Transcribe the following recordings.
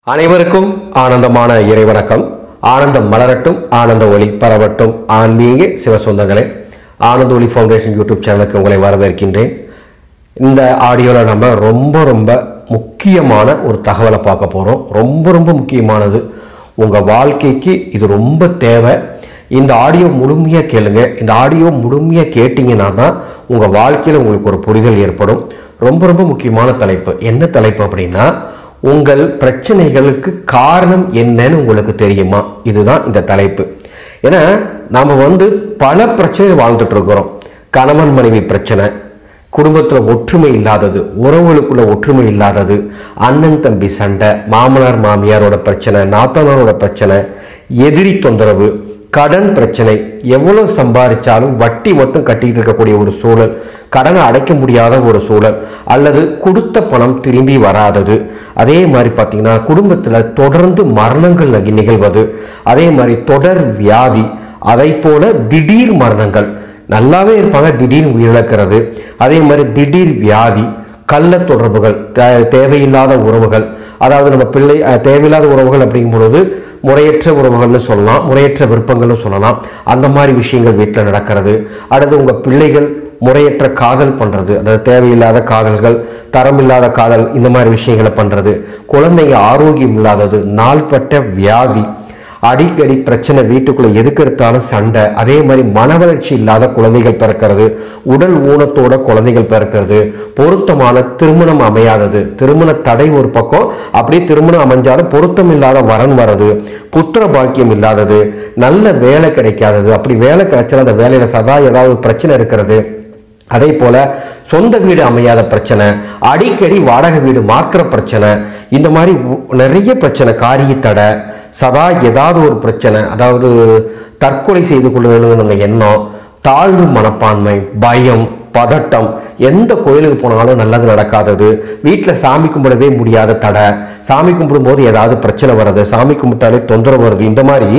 அனைவருக்கும் ஆனந்தமான இறைவணக்கம் ஆனந்தம் மலரட்டும் ஆனந்த ஒளி பரவட்டும் ஆன்மீக சிவசொந்தங்களே ஆனந்த ஒளி ஃபவுண்டேஷன் யூடியூப் சேனலுக்கு உங்களை வரவேற்கின்றேன் இந்த ஆடியோவில் நம்ம ரொம்ப ரொம்ப முக்கியமான ஒரு தகவலை பார்க்க போகிறோம் ரொம்ப ரொம்ப முக்கியமானது உங்கள் வாழ்க்கைக்கு இது ரொம்ப தேவை இந்த ஆடியோ முழுமையாக கேளுங்க இந்த ஆடியோ முழுமையாக கேட்டிங்கன்னா தான் உங்கள் வாழ்க்கையில் உங்களுக்கு ஒரு புரிதல் ஏற்படும் ரொம்ப ரொம்ப முக்கியமான தலைப்பு என்ன தலைப்பு அப்படின்னா உங்கள் பிரச்சனைகளுக்கு காரணம் என்னன்னு உங்களுக்கு தெரியுமா இதுதான் இந்த தலைப்பு ஏன்னா நாம் வந்து பல பிரச்சனை வாழ்ந்துட்டு இருக்கிறோம் கணவன் மனைவி பிரச்சனை குடும்பத்தில் ஒற்றுமை இல்லாதது உறவுகளுக்குள்ள ஒற்றுமை இல்லாதது அண்ணன் தம்பி சண்டை மாமனார் மாமியாரோட பிரச்சனை நாத்தனாரோட பிரச்சனை எதிரி தொந்தரவு கடன் பிரச்சனை எவ்வளவு சம்பாதிச்சாலும் வட்டி மட்டும் கட்டிட்டு இருக்கக்கூடிய ஒரு சூழல் கடனை அடைக்க முடியாத ஒரு சூழல் அல்லது கொடுத்த பணம் திரும்பி வராதது அதே மாதிரி பார்த்தீங்கன்னா குடும்பத்தில் தொடர்ந்து மரணங்கள் நகி- நிகழ்வது அதே மாதிரி தொடர் வியாதி அதை போல திடீர் மரணங்கள் நல்லாவே இருப்பாங்க திடீர் உயிரிழக்கிறது அதே மாதிரி திடீர் வியாதி கள்ள தொடர்புகள் தே- தேவையில்லாத உறவுகள் அதாவது நம்ம பிள்ளை அஹ், தேவையில்லாத உறவுகள் அப்படிங்கும் பொழுது முறையற்ற உறவுகள்னு சொல்லலாம் முறையற்ற விருப்பங்கள்னு சொல்லலாம் அந்த மாதிரி விஷயங்கள் வீட்டில் நடக்கிறது அடுத்து உங்கள் பிள்ளைகள் முறையற்ற காதல் பண்ணுறது அதாவது தேவையில்லாத காதல்கள் தரமில்லாத காதல் இந்த மாதிரி விஷயங்களை பண்ணுறது குழந்தைங்க ஆரோக்கியம் இல்லாதது நாள்பட்ட வியாதி அடிக்கடி பிரச்சனை வீட்டுக்குள்ள எதுக்கு எடுத்தாலும் சண்டை அதே மாதிரி மன வளர்ச்சி இல்லாத குழந்தைகள் பிறக்கிறது உடல் ஊனத்தோட குழந்தைகள் பிறக்கிறது பொருத்தமான திருமணம் அமையாதது திருமண தடை ஒரு பக்கம் அப்படியே திருமணம் அமைஞ்சாலும் பொருத்தம் இல்லாத வரன் வர்றது புத்திர பாக்கியம் இல்லாதது நல்ல வேலை கிடைக்காதது அப்படி வேலை கிடைச்சாலும் அந்த வேலையில சதா ஏதாவது பிரச்சனை இருக்கிறது அதே போல சொந்த வீடு அமையாத பிரச்சனை அடிக்கடி வாடகை வீடு மாற்றுற பிரச்சனை இந்த மாதிரி உ- நிறைய பிரச்சனை காரிய தடை சதா ஏதாவது ஒரு பிரச்சனை அதாவது தற்கொலை செய்து கொள்ளுங்கிற எண்ணம் தாழ்வு மனப்பான்மை பயம் பதட்டம் எந்த கோயிலுக்கு போனாலும் நல்லது நடக்காதது வீட்டில் சாமி கும்பிடவே முடியாத தடை சாமி கும்பிடும்போது ஏதாவது பிரச்சனை வர்றது சாமி கும்பிட்டாலே தொந்தரவு வருது இந்த மாதிரி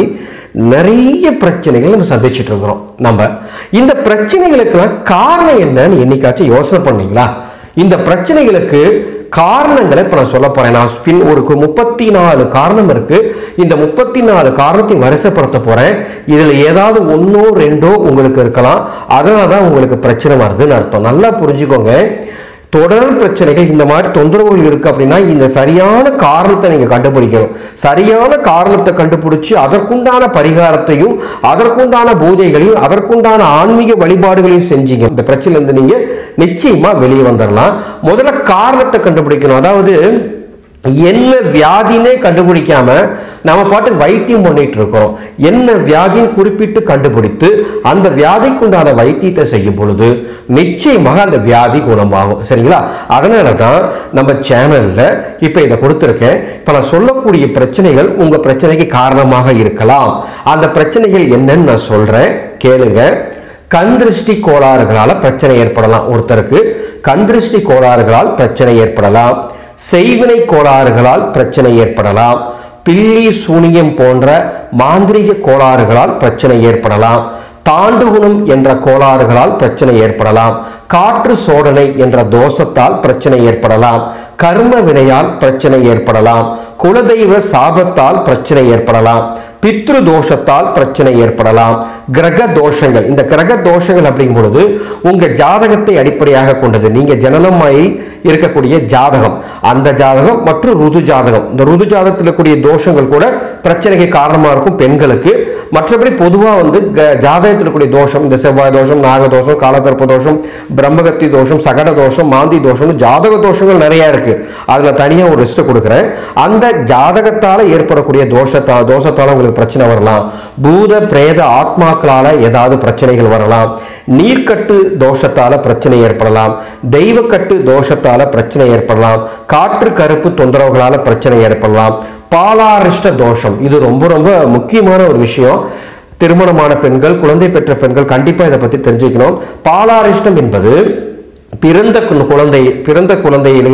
நிறைய பிரச்சனைகள் நம்ம சந்திச்சுட்டு இருக்கிறோம் நம்ம இந்த பிரச்சனைகளுக்கெல்லாம் காரணம் என்னன்னு என்னைக்காச்சும் யோசனை பண்ணீங்களா இந்த பிரச்சனைகளுக்கு காரணங்களை இப்ப நான் சொல்ல போறேன் நான் பின் ஒரு முப்பத்தி நாலு காரணம் இருக்கு இந்த முப்பத்தி நாலு காரணத்தை வரிசைப்படுத்த போறேன் இதுல ஏதாவது ஒன்னோ ரெண்டோ உங்களுக்கு இருக்கலாம் அதனால தான் உங்களுக்கு பிரச்சனை வருதுன்னு அர்த்தம் நல்லா புரிஞ்சுக்கோங்க தொடர் பிரச்சனைகள் இந்த மாதிரி தொந்தரவுகள் இருக்கு அப்படின்னா இந்த சரியான காரணத்தை நீங்க கண்டுபிடிக்கணும் சரியான காரணத்தை கண்டுபிடிச்சு அதற்குண்டான பரிகாரத்தையும் அதற்குண்டான பூஜைகளையும் அதற்குண்டான ஆன்மீக வழிபாடுகளையும் செஞ்சீங்க இந்த பிரச்சனையில இருந்து நீங்க நிச்சயமா வெளியே வந்துடலாம் முதல்ல காரணத்தை கண்டுபிடிக்கணும் அதாவது என்ன வியாதினே கண்டுபிடிக்காம நம்ம பாட்டு வைத்தியம் பண்ணிட்டு இருக்கோம் என்ன வியாதின்னு குறிப்பிட்டு கண்டுபிடித்து அந்த வியாதிக்குண்டான வைத்தியத்தை செய்யும் பொழுது நிச்சயமாக அந்த வியாதி குணமாகும் சரிங்களா அதனால தான் நம்ம சேனல்ல இப்ப இதை கொடுத்துருக்கேன் இப்ப நான் சொல்லக்கூடிய பிரச்சனைகள் உங்க பிரச்சனைக்கு காரணமாக இருக்கலாம் அந்த பிரச்சனைகள் என்னன்னு நான் சொல்றேன் கேளுங்க கண் திருஷ்டி கோளாறுகளால பிரச்சனை ஏற்படலாம் ஒருத்தருக்கு கண் திருஷ்டி கோளாறுகளால் பிரச்சனை ஏற்படலாம் செய்வினை கோளாறுகளால் பிரச்சனை ஏற்படலாம் பில்லி சூனியம் போன்ற மாந்திரீக கோளாறுகளால் பிரச்சனை ஏற்படலாம் தாண்டுகுணம் என்ற கோளாறுகளால் பிரச்சனை ஏற்படலாம் காற்று சோடனை என்ற தோஷத்தால் பிரச்சனை ஏற்படலாம் கர்ம வினையால் பிரச்சனை ஏற்படலாம் குலதெய்வ சாபத்தால் பிரச்சனை ஏற்படலாம் பித்ரு தோஷத்தால் பிரச்சனை ஏற்படலாம் கிரக தோஷங்கள் இந்த கிரக தோஷங்கள் அப்படிங்கும் பொழுது உங்க ஜாதகத்தை அடிப்படையாக கொண்டது நீங்க ஜனனமாயி இருக்கக்கூடிய ஜாதகம் அந்த ஜாதகம் மற்றும் ருது ஜாதகம் இந்த ருது ஜாதகத்தில் இருக்கக்கூடிய தோஷங்கள் கூட பிரச்சனைக்கு காரணமா இருக்கும் பெண்களுக்கு மற்றபடி பொதுவா வந்து க- ஜாதகத்தில் இருக்கக்கூடிய தோஷம் இந்த செவ்வாய் தோஷம் நாக தோஷம் காலதர்ப்ப தோஷம் பிரம்மகத்தி தோஷம் சகட தோஷம் மாந்தி தோஷம் ஜாதக தோஷங்கள் நிறைய இருக்கு அதுல தனியா ஒரு லிஸ்ட் கொடுக்குறேன் அந்த ஜாதகத்தால ஏற்படக்கூடிய தோஷத்தா தோஷத்தால உங்களுக்கு பிரச்சனை வரலாம் பூத பிரேத ஆத்மாக்களால ஏதாவது பிரச்சனைகள் வரலாம் நீர்க்கட்டு தோஷத்தால பிரச்சனை ஏற்படலாம் தெய்வக்கட்டு தோஷத்தால பிரச்சனை ஏற்படலாம் காற்று கருப்பு தொந்தரவுகளால பிரச்சனை ஏற்படலாம் பாலாரிஷ்ட தோஷம் இது ரொம்ப ரொம்ப முக்கியமான ஒரு விஷயம் திருமணமான பெண்கள் குழந்தை பெற்ற பெண்கள் கண்டிப்பா இதை பத்தி தெரிஞ்சுக்கணும் பாலாரிஷ்டம் என்பது பிறந்த கு- குழந்தை பிறந்த குழந்தையிலேயே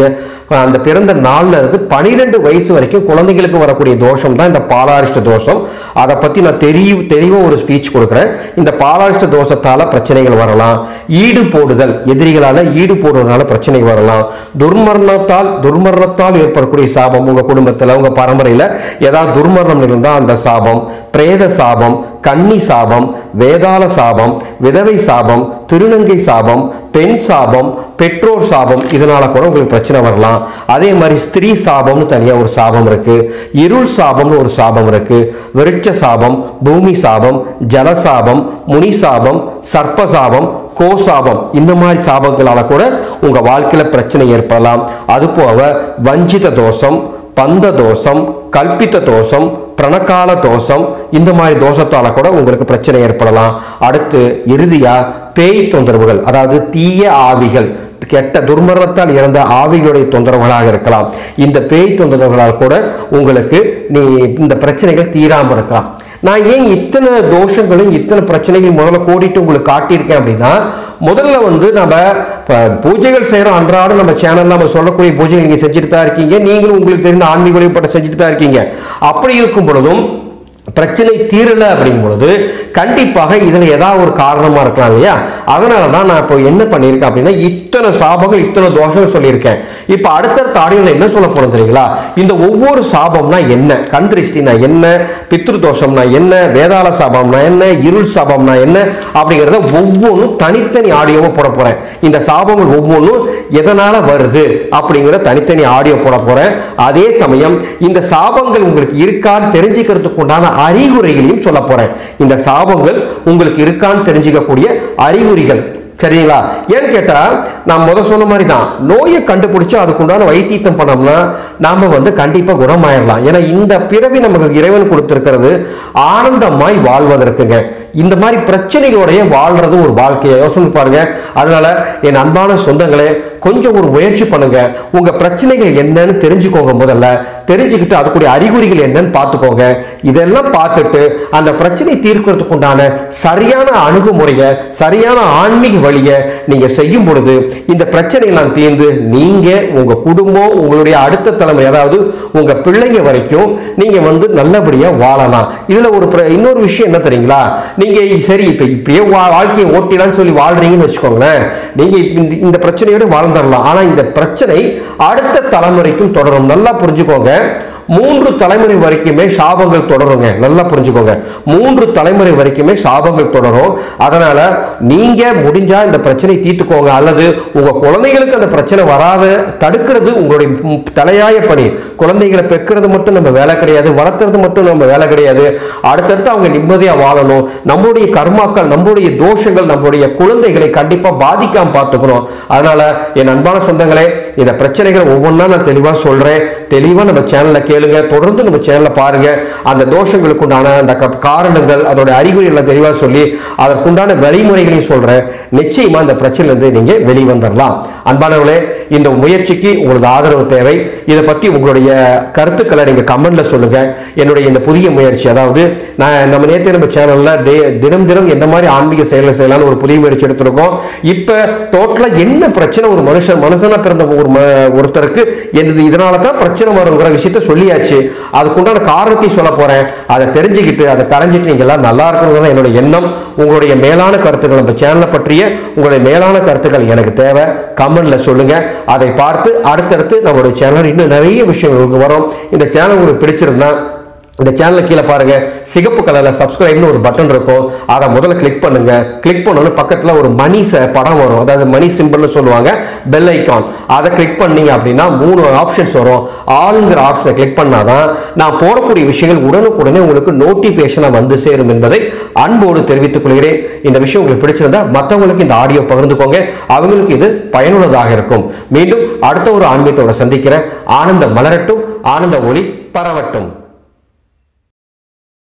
அந்த பிறந்த நாள்ல இருந்து பனிரெண்டு வயசு வரைக்கும் குழந்தைகளுக்கு வரக்கூடிய தோஷம் தான் இந்த பாலாரிஷ்ட தோஷம் அதை பத்தி நான் தெரிய தெளிவாக ஒரு ஸ்பீச் கொடுக்குறேன் இந்த பாலாரிஷ்ட தோஷத்தால பிரச்சனைகள் வரலாம் ஈடு போடுதல் எதிரிகளால ஈடு போடுறதுனால பிரச்சனை வரலாம் துர்மரணத்தால் துர்மரணத்தால் ஏற்படக்கூடிய சாபம் உங்க குடும்பத்துல உங்க பரம்பரையில ஏதாவது துர்மரணம் இருந்தால் அந்த சாபம் பிரேத சாபம் கன்னி சாபம் வேதாள சாபம் விதவை சாபம் திருநங்கை சாபம் பெண் சாபம் பெற்றோர் சாபம் இதனால கூட உங்களுக்கு பிரச்சனை வரலாம் அதே மாதிரி ஸ்திரீ சாபம்னு தனியா ஒரு சாபம் இருக்கு இருள் சாபம்னு ஒரு சாபம் இருக்கு விருட்ச சாபம் பூமி சாபம் ஜல சாபம் முனி சாபம் சர்ப்ப சாபம் கோசாபம் இந்த மாதிரி சாபங்களால கூட உங்க வாழ்க்கையில பிரச்சனை ஏற்படலாம் அது போக வஞ்சித தோஷம் பந்த தோஷம் கல்பித்த தோஷம் பிரணக்கால தோஷம் இந்த மாதிரி தோஷத்தால கூட உங்களுக்கு பிரச்சனை ஏற்படலாம் அடுத்து இறுதியா பேய் தொந்தரவுகள் அதாவது தீய ஆவிகள் கெட்ட துர்மரணத்தால் இறந்த ஆவிகளுடைய தொந்தரவுகளாக இருக்கலாம் இந்த பேய் தொந்தரவுகளால் கூட உங்களுக்கு நீ இந்த பிரச்சனைகள் தீராம இருக்கலாம் நான் ஏன் இத்தனை தோஷங்களும் இத்தனை பிரச்சனைகள் முதல்ல கோடிட்டு உங்களுக்கு காட்டியிருக்கேன் அப்படின்னா முதல்ல வந்து நம்ம இப்ப பூஜைகள் செய்யறோம் அன்றாடம் நம்ம சேனல்ல நம்ம சொல்லக்கூடிய பூஜைகள் நீங்க செஞ்சுட்டு தான் இருக்கீங்க நீங்களும் உங்களுக்கு தெரிந்த ஆன்மீக வழிபாட்டை செஞ்சுட்டு தான் இருக்கீங்க அப்படி இருக்கும் பொழுதும் பிரச்சனை தீரல அப்படிங்கும் பொழுது கண்டிப்பாக இதுல ஏதாவது ஒரு காரணமா இருக்கலாம் இல்லையா அதனால தான் நான் இப்போ என்ன பண்ணியிருக்கேன் அப்படின்னா இத்தனை சாபங்கள் இத்தனை தோஷங்கள் சொல்லியிருக்கேன் இப்போ அடுத்தடுத்த ஆடியோல என்ன சொல்ல போறோம் தெரியுங்களா இந்த ஒவ்வொரு சாபம்னா என்ன கண் திருஷ்டினா என்ன பித்ரு தோஷம்னா என்ன வேதாள சாபம்னா என்ன இருள் சாபம்னா என்ன அப்படிங்கிறத ஒவ்வொன்றும் தனித்தனி ஆடியோவை போட போறேன் இந்த சாபங்கள் ஒவ்வொன்றும் எதனால வருது அப்படிங்கிற தனித்தனி ஆடியோ போட போறேன் அதே சமயம் இந்த சாபங்கள் உங்களுக்கு இருக்கான்னு தெரிஞ்சுக்கிறதுக்கு உண்டான அறிகுறிகளையும் சொல்ல போறேன் இந்த சாபங்கள் உங்களுக்கு இருக்கான்னு தெரிஞ்சுக்கக்கூடிய அறிகுறிகள் சரிங்களா ஏன்னு கேட்டா நான் முத சொன்ன மாதிரி தான் நோயை கண்டுபிடிச்சு அதுக்குண்டான வைத்தியம் பண்ணோம்னா நாம வந்து கண்டிப்பா குணமாயிடலாம் ஏன்னா இந்த பிறவி நமக்கு இறைவன் கொடுத்திருக்கிறது ஆனந்தமாய் வாழ்வதற்குங்க இந்த மாதிரி பிரச்சனைகளோடைய வாழ்றது ஒரு வாழ்க்கையை யோசனை பாருங்க அதனால என் அன்பான சொந்தங்களே கொஞ்சம் ஒரு முயற்சி பண்ணுங்க உங்க பிரச்சனைகள் என்னன்னு தெரிஞ்சுக்கோங்க முதல்ல தெரிஞ்சுக்கிட்டு அதுக்குடைய அறிகுறிகள் என்னன்னு பார்த்துக்கோங்க இதெல்லாம் பார்த்துட்டு அந்த பிரச்சனை தீர்க்கிறதுக்கு உண்டான சரியான அணுகுமுறையை சரியான ஆன்மீக வழியை நீங்க செய்யும் பொழுது இந்த பிரச்சனையெல்லாம் தீர்ந்து நீங்க உங்க குடும்பம் உங்களுடைய அடுத்த தலைமுறை அதாவது உங்க பிள்ளைங்க வரைக்கும் நீங்க வந்து நல்லபடியா வாழலாம் இதுல ஒரு பிர- இன்னொரு விஷயம் என்ன தெரியுங்களா நீங்க சரி இப்ப இப்படியே வா- வாழ்க்கையை ஓட்டிலான்னு சொல்லி வாழ்றீங்கன்னு வச்சுக்கோங்களேன் நீங்க இந்த- இந்த பிரச்சனையோட வாழ்ந்துடலாம் ஆனா இந்த பிரச்சனை அடுத்த தலைமுறைக்கும் தொடரும் நல்லா புரிஞ்சுக்கோங்க மூன்று தலைமுறை வரைக்குமே சாபங்கள் தொடருங்க நல்லா புரிஞ்சுக்கோங்க மூன்று தலைமுறை வரைக்குமே சாபங்கள் தொடரும் அதனால நீங்க முடிஞ்சா இந்த பிரச்சனை தீர்த்துக்கோங்க அல்லது உங்க குழந்தைகளுக்கு அந்த பிரச்சனை வராத தடுக்கிறது உங்களுடைய ம், தலையாய பணி குழந்தைகளை பெக்கிறது மட்டும் நம்ம வேலை கிடையாது வளர்த்துறது மட்டும் நம்ம வேலை கிடையாது அடுத்தடுத்து அவங்க நிம்மதியா வாழணும் நம்மளுடைய கர்மாக்கள் நம்மளுடைய தோஷங்கள் நம்மளுடைய குழந்தைகளை கண்டிப்பா பாதிக்காம பார்த்துக்கணும் அதனால என் அன்பான சொந்தங்களே இந்த பிரச்சனைகள் ஒவ்வொன்றா நான் தெளிவா சொல்றேன் தெளிவா நம்ம சேனல்ல கேளுங்க தொடர்ந்து நம்ம சேனல்ல பாருங்க அந்த தோஷங்களுக்கு உண்டான அந்த க- காரணங்கள் அதோட அறிகுறிகளை தெளிவா சொல்லி அதற்குண்டான வழிமுறைகளையும் சொல்றேன் நிச்சயமா இந்த பிரச்சனையிலிருந்து நீங்க வெளிவந்துடலாம் அன்பானவர்களே இந்த முயற்சிக்கு உங்களது ஆதரவு தேவை இதை பற்றி உங்களுடைய கருத்துக்களை நீங்க கமெண்ட்ல சொல்லுங்க என்னுடைய இந்த புதிய முயற்சி அதாவது நான் நம்ம நேற்று நம்ம சேனல்ல டே- தினம் தினம் எந்த மாதிரி ஆன்மீக செயலை செய்யலாம்னு ஒரு புதிய முயற்சி எடுத்திருக்கோம் இப்ப டோட்டலா என்ன பிரச்சனை ஒரு மனுஷன் மனுஷனா பிறந்த ஒரு ம- ஒருத்தருக்கு என்னது இதனால தான் பிரச்சனை வருங்கிற விஷயத்த சொல்லியாச்சு அதுக்குண்டான காரணத்தையும் சொல்ல போறேன் அதை தெரிஞ்சுக்கிட்டு அதை கரைஞ்சிட்டு நீங்க எல்லாம் நல்லா இருக்கணுங்கிறது தான் என்னுடைய எண்ணம் உங்களுடைய மேலான கருத்துக்கள் நம்ம சேனலை பற்றிய உங்களுடைய மேலான கருத்துக்கள் எனக்கு தேவை கமெண்ட்ல சொல்லுங்க அதை பார்த்து அடுத்தடுத்து நம்மளுடைய சேனல் இன்னும் நிறைய விஷயங்கள் உங்களுக்கு வரும் இந்த சேனல் உங்களுக்கு பிடிச்சிருந்தா இந்த சேனல் கீழே பாருங்க சிகப்பு கலர்ல சப்ஸ்கிரைப்னு ஒரு பட்டன் இருக்கும் அதை முதல்ல கிளிக் பண்ணுங்க கிளிக் பண்ணோன்னு பக்கத்துல ஒரு மணி ச- படம் வரும் அதாவது மணி சிம்பிள்னு சொல்லுவாங்க பெல் ஐகான் அதை கிளிக் பண்ணீங்க அப்படின்னா மூணு ஆப்ஷன்ஸ் வரும் ஆளுங்கிற ஆப்ஷனை கிளிக் பண்ணாதான் நான் போடக்கூடிய விஷயங்கள் உடனுக்குடனே உங்களுக்கு நோட்டிபிகேஷனாக வந்து சேரும் என்பதை அன்போடு தெரிவித்துக் கொள்கிறேன் இந்த விஷயம் உங்களுக்கு பிடிச்சிருந்தா மற்றவங்களுக்கு இந்த ஆடியோ பகிர்ந்துக்கோங்க அவங்களுக்கு இது பயனுள்ளதாக இருக்கும் மீண்டும் அடுத்த ஒரு ஆன்மீகத்தோட சந்திக்கிறேன் ஆனந்த மலரட்டும் ஆனந்த ஒளி பரவட்டும்